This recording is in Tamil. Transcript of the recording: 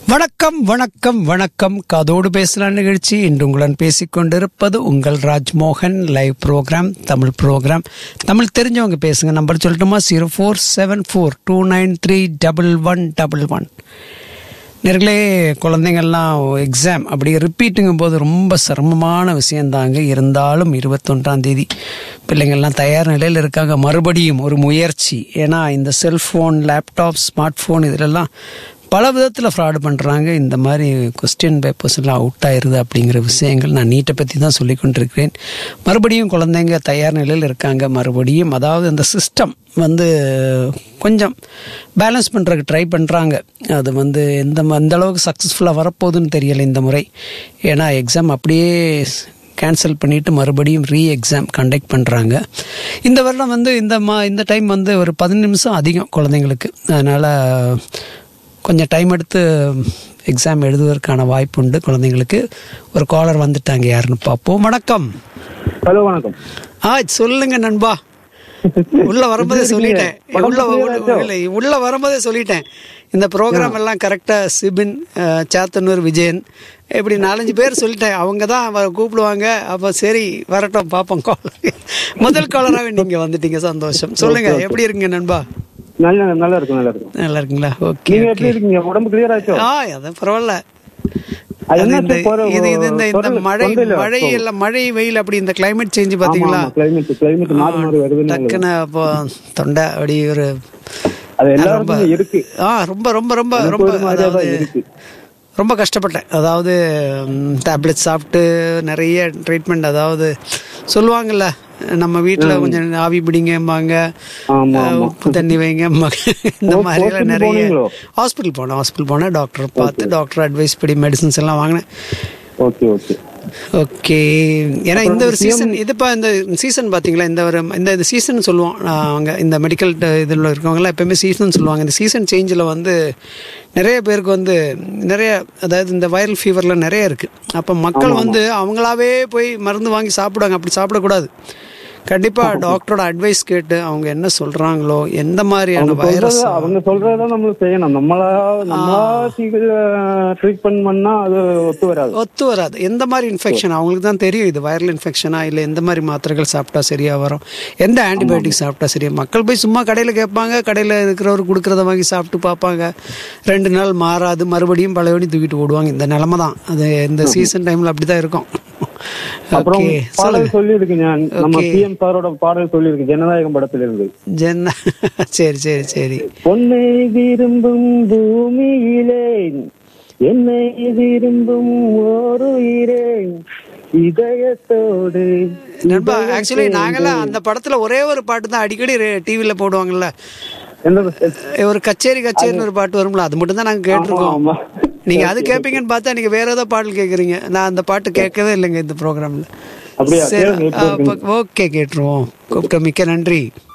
வணக்கம் வணக்கம் வணக்கம் காதோடு பேசலாம் நிகழ்ச்சி இன்று உங்களுடன் பேசிக் கொண்டிருப்பது உங்கள் Rajmohan live programme Tamil programme Tamil தெரிஞ்சவங்க பேசுங்க நம்பர் சொல்லட்டுமா zero four seven four two nine three double one double one நேர்களே குழந்தைங்கள்லாம் எக்ஸாம் அப்படி ரிப்பீட்டுங்கும் போது ரொம்ப சிரமமான விஷயந்தாங்க இருந்தாலும் இருபத்தொன்றாம் தேதி பிள்ளைங்கள்லாம் தயார் நிலையில் இருக்காங்க மறுபடியும் ஒரு முயற்சி ஏன்னா இந்த செல்ஃபோன் லேப்டாப் ஸ்மார்ட் ஃபோன் இதிலெல்லாம் பல விதத்தில் ஃப்ராடு பண்ணுறாங்க இந்த மாதிரி கொஸ்டின் பேப்பர்ஸ் எல்லாம் அவுட் ஆயிருது அப்படிங்கிற விஷயங்கள் நான் நீட்டை பற்றி தான் சொல்லி கொண்டிருக்கிறேன் மறுபடியும் குழந்தைங்க தயார் நிலையில் இருக்காங்க மறுபடியும் அதாவது அந்த சிஸ்டம் வந்து கொஞ்சம் பேலன்ஸ் பண்ணுறதுக்கு ட்ரை பண்ணுறாங்க அது வந்து எந்த ம- எந்த அளவுக்கு சக்ஸஸ்ஃபுல்லாக வரப்போகுதுன்னு தெரியலை இந்த முறை ஏன்னா எக்ஸாம் அப்படியே கேன்சல் பண்ணிவிட்டு மறுபடியும் ரீ எக்ஸாம் கண்டக்ட் பண்ணுறாங்க இந்த வருடம் வந்து இந்த மா இந்த டைம் வந்து ஒரு பதினஞ்சு நிமிஷம் அதிகம் குழந்தைங்களுக்கு அதனால் கொஞ்சம் டைம் எடுத்து எக்ஸாம் எழுதுவதற்கான வாய்ப்பு உண்டு குழந்தைங்களுக்கு ஒரு காலர் வந்துட்டாங்க யாருன்னு பார்ப்போம் வணக்கம் ஹலோ வணக்கம் ஆ சொல்லுங்க நண்பா உள்ள வரும்போதே சொல்லிட்டேன் உள்ள உள்ள- இல்லை, உள்ள வரும்போதே சொல்லிட்டேன் இந்த ப்ரோக்ராம் எல்லாம் கரெக்டா சிபின் அஹ், சாத்தனூர் விஜயன் இப்படி நாலஞ்சு பேர் சொல்லிட்டேன் அவங்க தான் அவ கூப்பிடுவாங்க அப்போ சரி வரட்டும் பார்ப்போம் கால் முதல் காலராகவே நீங்க வந்துட்டீங்க சந்தோஷம் சொல்லுங்க எப்படி இருக்கீங்க நண்பா நல்ல நல்லா இருக்கும் நல்லா இருக்கும் நல்லா இருக்கீங்களா ஓகே நீங்க எப்படி இருக்கீங்க உடம்பு கிளியர் ஆச்சோ ஆ அது பரவாயில்ல அது அது என்னாச்சு? இந்த போற- இது இது இந்த இந்த தொண்டை- மழை தொண்டையில மழை இருக்கும். எல்லாம் மழை வெயில் அப்படி இந்த கிளைமேட் சேஞ்ச் பாத்தீங்களா கிளைமேட் கிளைமேட் மாறி மாறி வருதுன்னு டக்குன்னு அப்போ தொண்டை அப்படி ஒரு அது எல்லாருக்கும் இருக்கு ஆ ரொம்ப ரொம்ப ரொம்ப எனக்கு ரொம்ப ஒரு மாதிரியா தான் அதாவது இருக்கு ரொம்ப கஷ்டப்பட்டேன் அதாவது டேப்லெட் சாப்பிட்டு நிறைய ட்ரீட்மெண்ட் அதாவது சொல்லுவாங்கல்ல நம்ம வீட்டில் கொஞ்சம் ஆவி பிடிங்கம்பாங்க ஆமா, அஹ், ஆமா. உப்பு தண்ணி வைங்கம்பாங்க இந்த ஓ, மாதிரிலாம் hospital நிறைய போனீங்களோ? ஹாஸ்பிட்டல் போனேன் ஹாஸ்பிட்டல் போனேன் டாக்டர் பார்த்து டாக்டர் அட்வைஸ் படி மெடிசன்ஸ் எல்லாம் வாங்கினேன் ஓகே ஓகே ஓகே ஏன்னா இந்த ஒரு சீசன் இதுப்பா இந்த சீசன் பார்த்தீங்களா இந்த ஒரு இந்த இந்த சீசன் சொல்லுவோம் நான் அவங்க இந்த மெடிக்கல் இதில் இருக்கவங்கலாம் எப்பயுமே சீசன் சொல்லுவாங்க இந்த சீசன் சேஞ்சில் வந்து நிறைய பேருக்கு வந்து நிறைய அதாவது இந்த வைரல் ஃபீவர்லாம் நிறைய இருக்குது அப்போ மக்கள் வந்து அவங்களாவே போய் மருந்து வாங்கி சாப்பிடுவாங்க அப்படி சாப்பிடக்கூடாது கண்டிப்பாக டாக்டரோட அட்வைஸ் கேட்டு அவங்க என்ன சொல்கிறாங்களோ எந்த மாதிரியான வைரஸ் சொல்றது- அவங்க சொல்றதான் நம்ம செய்யணும் நம்மளா நம்மளா ட்ரீட்மெண்ட் பண்ணா அது ஒத்து வராது ஒத்து வராது எந்த மாதிரி இன்ஃபெக்ஷன் அவங்களுக்கு தான் தெரியும் இது வைரல் இன்ஃபெக்ஷனா இல்லை எந்த மாதிரி மாத்திரைகள் சாப்பிட்டா சரியா வரும் எந்த ஆன்டிபயோட்டிக் சாப்பிட்டா சரியா மக்கள் போய் சும்மா கடையில் கேட்பாங்க கடையில் இருக்கிறவர் கொடுக்குறத வாங்கி சாப்பிட்டு பார்ப்பாங்க ரெண்டு நாள் மாறாது மறுபடியும் பழையபடி தூக்கிட்டு ஓடுவாங்க இந்த நிலமை தான் அது இந்த சீசன் டைமில் அப்படி தான் இருக்கும் அப்புறம் ஓகே பாடல் சொல்லியிருக்கீங்க நம்ம Okay. சிஎம் சாரோட பாடல் சொல்லியிருக்கு ஜனநாயகம் படத்துல இருந்து ஜென்ன சரி சரி சரி பொன்னை விரும்பும் பூமியிலே என்னை விரும்பும் ஒரு உயிரே இதயத்தோடு நண்பா ஆக்சுவலி நாங்களாம் அந்த படத்தில் ஒரே ஒரு பாட்டு தான் அடிக்கடி டிவியில் போடுவாங்கல்ல என்ன ஒரு கச்சேரி கச்சேரின்னு ஒரு பாட்டு வரும்ல அது மட்டும் தான் நாங்கள் கேட்டிருக்கோம் ஆமா. நீங்க அது கேட்பீங்கன்னு பார்த்தா நீங்க வேற ஏதோ பாடல் கேட்குறீங்க நான் அந்த பாட்டு கேட்கவே இல்லைங்க இந்த ப்ரோக்ராம்ல அப்படியா? சரி கேளுங்க, எப்படி இருக்குன்னு. ஓகே கேட்டுருவோம் கூப்பிட்ட மிக்க நன்றி